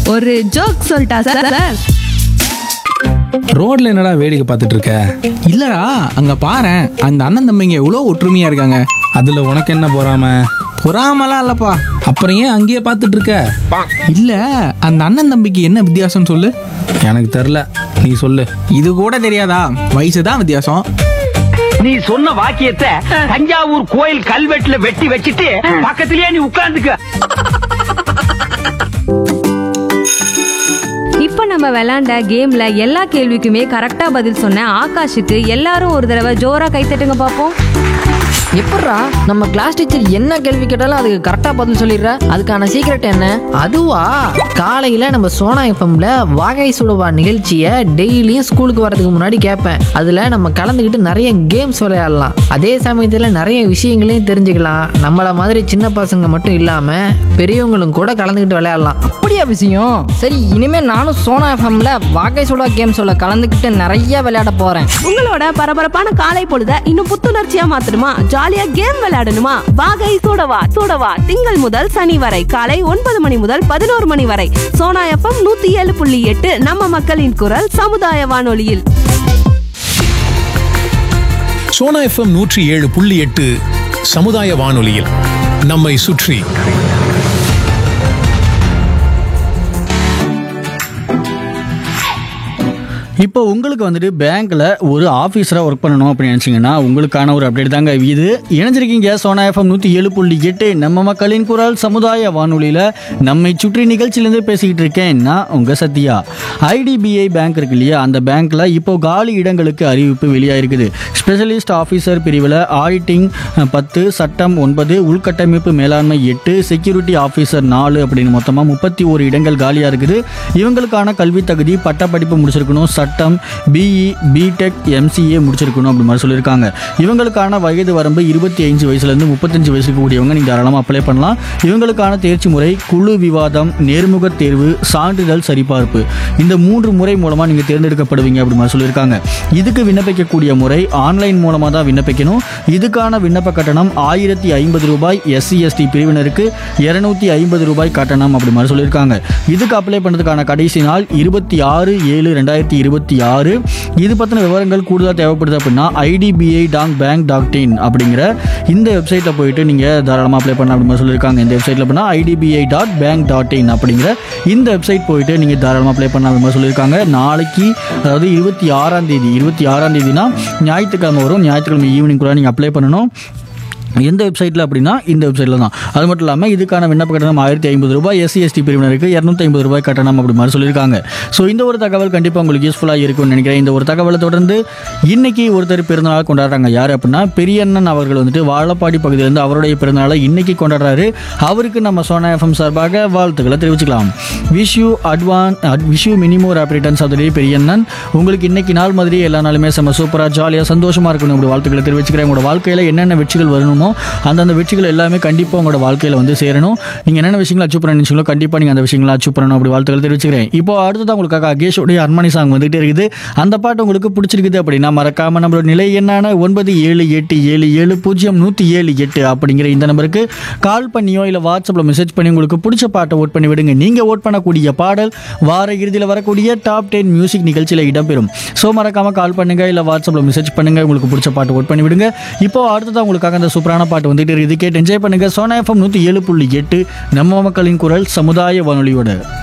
ஒரு ஜோக் சொல்லிட்டா sir sir ரோட்ல என்னடா வேடிக்கை பார்த்துட்டு இருக்க இல்லடா அங்க பாரேன் அந்த அண்ணன் தம்பிங்க எவ்வளோ ஒற்றுமையா இருக்காங்க அதுல உனக்கு என்ன பொறாம பொறாமலாம் இல்லப்பா அப்புறம் ஏன் அங்கேயே பார்த்துட்டு இருக்க இல்ல அந்த அண்ணன் தம்பிக்கு என்ன வித்தியாசம் சொல்லு எனக்கு தெரில நீ சொல்லு இது கூட தெரியாதா வயசு தான் வித்தியாசம் நீ சொன்ன வாக்கியத்தை தஞ்சாவூர் கோயில் கல்வெட்டுல வெட்டி வச்சிட்டு பக்கத்திலேயே நீ உட்கார்ந்துக்க இப்போ நம்ம விளையாண்ட கேம்ல எல்லா கேள்விக்குமே கரெக்டா பதில் சொன்ன ஆகாஷுக்கு எல்லாரும் ஒரு தடவை ஜோரா கை தட்டுங்க பார்ப்போம் எப்பட்றா நம்ம கிளாஸ் டீச்சர் என்ன கேள்வி கேட்டாலும் அதுக்கு கரெக்டா பதில் சொல்லிடுற அதுக்கான சீக்ரெட் என்ன அதுவா காலையில நம்ம சோனா எஃப்எம்ல வாகை சுடுவா நிகழ்ச்சியை டெய்லியும் ஸ்கூலுக்கு வரதுக்கு முன்னாடி கேட்பேன் அதுல நம்ம கலந்துக்கிட்டு நிறைய கேம்ஸ் விளையாடலாம் அதே சமயத்துல நிறைய விஷயங்களையும் தெரிஞ்சுக்கலாம் நம்மள மாதிரி சின்ன பசங்க மட்டும் இல்லாம பெரியவங்களும் கூட கலந்துக்கிட்டு விளையாடலாம் அப்படியா விஷயம் சரி இனிமே நானும் சோனா எஃப்எம்ல வாகை சுடா கேம் சொல்ல கலந்துக்கிட்டு நிறைய விளையாட போறேன் உங்களோட பரபரப்பான காலை பொழுத இன்னும் புத்துணர்ச்சியா மாத்தணுமா ஜாலியா கேம் விளையாடணுமா வாகை சூடவா சூடவா திங்கள் முதல் சனி வரை காலை ஒன்பது மணி முதல் பதினோரு மணி வரை சோனா எஃப்எம் நூத்தி ஏழு புள்ளி எட்டு நம்ம மக்களின் குரல் சமுதாய வானொலியில் சோனா எஃப்எம் நூற்றி ஏழு புள்ளி எட்டு சமுதாய வானொலியில் நம்மை சுற்றி இப்போ உங்களுக்கு வந்துட்டு பேங்க்ல ஒரு ஆஃபீஸராக ஒர்க் பண்ணணும் அப்படின்னு நினச்சிங்கன்னா உங்களுக்கான ஒரு அப்டேட் தாங்க இது இணைஞ்சிருக்கீங்க சோனா எஃப்எம் நூற்றி ஏழு புள்ளி எட்டு நம்ம மக்களின் குரல் சமுதாய வானொலியில் நம்மை சுற்றி நிகழ்ச்சியிலேருந்து பேசிக்கிட்டு இருக்கேன் நான் உங்கள் சத்யா ஐடிபிஐ பேங்க் இருக்கு இல்லையா அந்த பேங்க்கில் இப்போ காலி இடங்களுக்கு அறிவிப்பு வெளியாயிருக்குது ஸ்பெஷலிஸ்ட் ஆஃபீஸர் பிரிவில் ஆடிட்டிங் பத்து சட்டம் ஒன்பது உள்கட்டமைப்பு மேலாண்மை எட்டு செக்யூரிட்டி ஆஃபீஸர் நாலு அப்படின்னு மொத்தமாக முப்பத்தி ஒரு இடங்கள் காலியாக இருக்குது இவங்களுக்கான கல்வி தகுதி பட்டப்படிப்பு முடிச்சிருக்கணும் சட்டம் பிஇ பிடெக் எம்சிஏ முடிச்சிருக்கணும் அப்படி மாதிரி சொல்லியிருக்காங்க இவங்களுக்கான வயது வரம்பு இருபத்தி ஐந்து வயசுலேருந்து முப்பத்தஞ்சு வயசுக்கு கூடியவங்க நீங்கள் தாராளமாக அப்ளை பண்ணலாம் இவங்களுக்கான தேர்ச்சி முறை குழு விவாதம் நேர்முக தேர்வு சான்றிதழ் சரிபார்ப்பு இந்த மூன்று முறை மூலமாக நீங்கள் தேர்ந்தெடுக்கப்படுவீங்க அப்படி மாதிரி சொல்லியிருக்காங்க இதுக்கு விண்ணப்பிக்கக்கூடிய முறை ஆன்லைன் மூலமாக தான் விண்ணப்பிக்கணும் இதுக்கான விண்ணப்ப கட்டணம் ஆயிரத்தி ஐம்பது ரூபாய் எஸ்சி எஸ்டி பிரிவினருக்கு இரநூத்தி ஐம்பது ரூபாய் கட்டணம் அப்படி மாதிரி சொல்லியிருக்காங்க இதுக்கு அப்ளை பண்ணுறதுக்கான கடைசி நாள் இருபத்தி ஆறு ஏழு ரெண்டாயிரத்தி இருபத்தி ஆறு இது பற்றின விவரங்கள் கூடுதலாக தேவைப்படுது அப்படின்னா IDBI dot bank dot in அப்படிங்கிற இந்த வெப்சைட்டில் போயிட்டு நீங்கள் தாராளமாக அப்ளை பண்ணலாம் அப்படின்னு மாதிரி சொல்லியிருக்காங்க இந்த வெப்சைட்டில் பண்ணால் IDBI dot bank dot in அப்படிங்கிற இந்த வெப்சைட் போயிட்டு நீங்கள் தாராளமாக அப்ளை பண்ணலாம் அப்படின்னு மாதிரி சொல்லியிருக்காங்க நாளைக்கு அதாவது இருபத்தி ஆறாம் தேதி இருபத்தி ஆறாம் தேதினா ஞாயிற்றுக்கிழமை வரும் ஞாயிற்றுக்கிழமை ஈவினிங் கூட நீங்கள் அப்ளை பண்ணணும் எந்த வெப்சைட்டில் அப்படின்னா இந்த வெப்சைட்டில் தான் அது மட்டும் இல்லாமல் இதுக்கான விண்ணப்ப கட்டணம் ஆயிரத்தி ஐம்பது ரூபாய் எஸ்சி எஸ்டி பிரிவினருக்கு இரநூத்தி ஐம்பது ரூபாய் கட்டணம் அப்படி மாதிரி சொல்லியிருக்காங்க ஸோ இந்த ஒரு தகவல் கண்டிப்பாக உங்களுக்கு யூஸ்ஃபுல்லாக இருக்கும்னு நினைக்கிறேன் இந்த ஒரு தகவலை தொடர்ந்து இன்னைக்கு ஒருத்தர் பிறந்தநாள் கொண்டாடுறாங்க யார் அப்படின்னா பெரியண்ணன் அவர்கள் வந்துட்டு வாழப்பாடி பகுதியிலேருந்து அவருடைய பிறந்தநாளை இன்னைக்கு கொண்டாடுறாரு அவருக்கு நம்ம சோனா எஃப்எம் சார்பாக வாழ்த்துக்களை தெரிவிச்சுக்கலாம் wish you advance wish you many more happy returns அதே பெரியண்ணன் உங்களுக்கு இன்னைக்கு நாள் மாதிரி எல்லா நாளுமே செம்ம சூப்பராக ஜாலியாக சந்தோஷமாக இருக்கணும் இப்படி வாழ்த்துக்களை தெரிவிச்சுக்கிறேன் உங்களோட வாழ்க்கையில் என்னென்ன வெற்றிகள் வரணுமோ அந்தந்த வெற்றிகள் எல்லாமே கண்டிப்பாக உங்களோட வாழ்க்கையில் வந்து சேரணும் நீங்கள் என்னென்ன விஷயங்களை அச்சீவ் பண்ண நினைச்சீங்களோ கண்டிப்பாக நீங்கள் அந்த விஷயங்களை அச்சீவ் பண்ணணும் அப்படி வாழ்த்துக்கள் தெரிவிச்சுக்கிறேன் இப்போ அடுத்ததான் உங்களுக்காக அகேஷோடைய அர்மணி சாங் வந்துகிட்டே இருக்குது அந்த பாட்டு உங்களுக்கு பிடிச்சிருக்குது அப்படின்னா மறக்காம நம்மளோட நிலை என்னான ஒன்பது ஏழு எட்டு ஏழு ஏழு பூஜ்ஜியம் நூற்றி ஏழு எட்டு அப்படிங்கிற இந்த நம்பருக்கு கால் பண்ணியோ இல்லை வாட்ஸ்அப்பில் மெசேஜ் பண்ணி உங்களுக்கு பிடிச்ச பாட்டை ஓட் பண்ணி விடுங்க நீங்கள் ஓட் பண்ணக்கூடிய பாடல் வார இறுதியில் வரக்கூடிய டாப் டென் மியூசிக் நிகழ்ச்சியில் இடம்பெறும் ஸோ மறக்காம கால் பண்ணுங்க இல்லை வாட்ஸ்அப்பில் மெசேஜ் பண்ணுங்க உங்களுக்கு பிடிச்ச பாட்டு ஓட் பண்ணி விடுங்க இப்போ அடுத்ததான் உங்களுக்காக அந்த சூப்பரான பாட்டு வந்துட்டு இருக்குது கேட்டு என்ஜாய் பண்ணுங்க சோனா எஃப்எம் நூற்றி ஏழு புள்ளி எட்டு நம்ம மக்களின் குரல் சமுதாய வானொலியோட